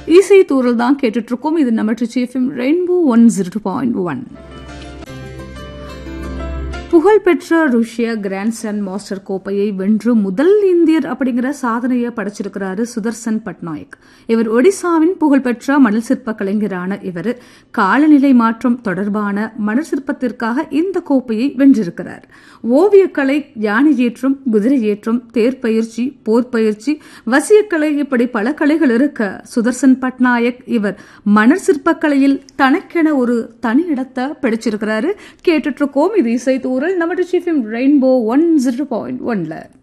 இசை தூரல் தான் கேட்டுட்டு இருக்கோம் இது நம்ம FM rainbow one zero point one புகழ்பெற்ற ருஷ்ய கிராண்ட் சன் மாஸ்டர் கோப்பையை வென்று முதல் இந்தியர் அப்படிங்கிற சாதனையை படைச்சிருக்கிறாரு சுதர்சன் பட்நாயக் இவர் ஒடிசாவின் புகழ்பெற்ற மணல் சிற்ப கலைஞரான இவர் காலநிலை மாற்றம் தொடர்பான மணல் சிற்பத்திற்காக இந்த கோப்பையை வென்றிருக்கிறார் ஓவியக்கலை யானை ஏற்றம் குதிரை ஏற்றம் தேர் பயிற்சி போர் பயிற்சி வசியக்கலை இப்படி பல கலைகள் இருக்க சுதர்சன் பட்நாயக் இவர் மணல் சிற்பக்கலையில் தனக்கென ஒரு தனி இடத்தை பிடிச்சிருக்கிறாரு கேட்டுட்டு இருக்கோம் இது இசை தூரல் நம்ம ரெயின்போ ஒன் ஜீரோ பாயிண்ட் ஒன்ல